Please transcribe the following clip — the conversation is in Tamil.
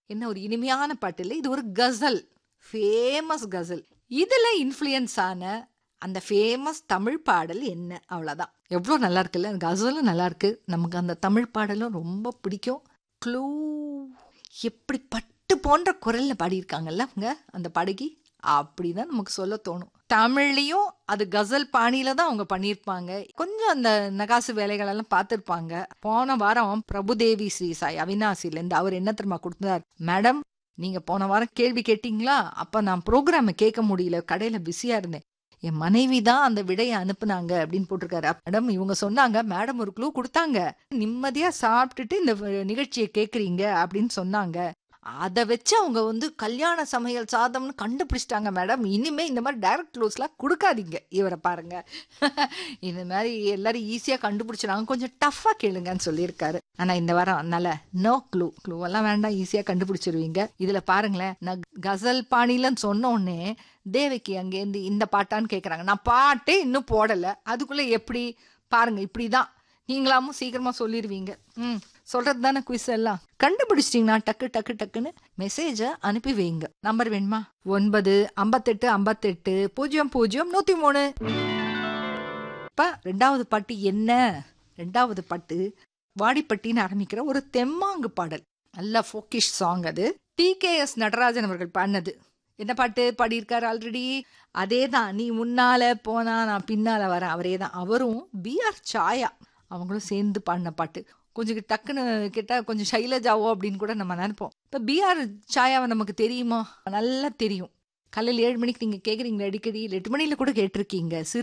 என்ன ஒரு இனிமையான பாட்டு இல்லை இது ஒரு கசல் ஃபேமஸ் கசல் இதுல இன்ஃப்ளூயன்ஸ் ஆன அந்த ஃபேமஸ் தமிழ் பாடல் என்ன அவ்வளோதான் எவ்வளோ நல்லா இருக்குல்ல கசலும் நல்லா இருக்கு நமக்கு அந்த தமிழ் பாடலும் ரொம்ப பிடிக்கும் க்ளூ எப்படி பட்டு போன்ற குரல்ல பாடியிருக்காங்கல்ல அவங்க அந்த பாடகி அப்படிதான் நமக்கு சொல்ல தோணும் தமிழ்லையும் அது கசல் பாணியில தான் அவங்க பண்ணியிருப்பாங்க கொஞ்சம் அந்த நகாசு வேலைகள் எல்லாம் பார்த்துருப்பாங்க போன வாரம் பிரபுதேவி ஸ்ரீ சாய் அவினாசிலேருந்து அவர் என்ன தெரியுமா கொடுத்தார் மேடம் நீங்க போன வாரம் கேள்வி கேட்டீங்களா அப்ப நான் ப்ரோக்ராமை கேட்க முடியல கடையில பிஸியா இருந்தேன் என் மனைவி தான் அந்த விடையை அனுப்புனாங்க அப்படின்னு போட்டிருக்காரு மேடம் இவங்க சொன்னாங்க மேடம் ஒரு க்ளூ கொடுத்தாங்க நிம்மதியா சாப்பிட்டுட்டு இந்த நிகழ்ச்சியை கேக்குறீங்க அப்படின்னு சொன்னாங்க அதை வச்சு அவங்க வந்து கல்யாண சமையல் சாதம்னு கண்டுபிடிச்சிட்டாங்க மேடம் இனிமே இந்த மாதிரி டைரக்ட் க்ளூஸ்லாம் கொடுக்காதீங்க இவரை பாருங்க இந்த மாதிரி எல்லாரும் ஈஸியாக கண்டுபிடிச்சிடாங்க கொஞ்சம் டஃப்பாக கேளுங்கன்னு சொல்லியிருக்காரு ஆனால் இந்த வாரம் அதனால நோ க்ளூ க்ளூ எல்லாம் வேண்டாம் ஈஸியாக கண்டுபிடிச்சிருவீங்க இதில் பாருங்களேன் நான் கசல் பாணிலன்னு சொன்ன உடனே தேவகி அங்கேருந்து இந்த பாட்டான்னு கேட்குறாங்க நான் பாட்டே இன்னும் போடலை அதுக்குள்ளே எப்படி பாருங்க இப்படி தான் நீங்களாமும் சீக்கிரமா சொல்லிடுவீங்க ம் சொல்றது தானே குவிஸ் எல்லாம் கண்டுபிடிச்சிட்டீங்கன்னா டக்கு டக்கு டக்குன்னு மெசேஜ அனுப்பி வைங்க நம்பர் வேணுமா ஒன்பது ஐம்பத்தெட்டு ஐம்பத்தெட்டு பூஜ்ஜியம் பூஜ்ஜியம் நூத்தி மூணு இப்ப ரெண்டாவது பாட்டு என்ன ரெண்டாவது பாட்டு வாடிப்பட்டின்னு ஆரம்பிக்கிற ஒரு தெம்மாங்கு பாடல் நல்ல ஃபோக்கிஷ் சாங் அது டி கே எஸ் நடராஜன் அவர்கள் பாடினது என்ன பாட்டு பாடியிருக்காரு ஆல்ரெடி அதே தான் நீ முன்னால போனா நான் பின்னால வரேன் அவரே தான் அவரும் பி ஆர் சாயா அவங்களும் சேர்ந்து பாடின பாட்டு கொஞ்சம் டக்குன்னு கேட்டால் கொஞ்சம் சைலஜாவோ அப்படின்னு கூட நம்ம நினைப்போம் இப்போ பிஆர் சாயாவை நமக்கு தெரியுமா நல்லா தெரியும் காலையில் ஏழு மணிக்கு நீங்கள் கேட்குறீங்களா அடிக்கடி எட்டு மணியில் கூட கேட்டிருக்கீங்க சிறு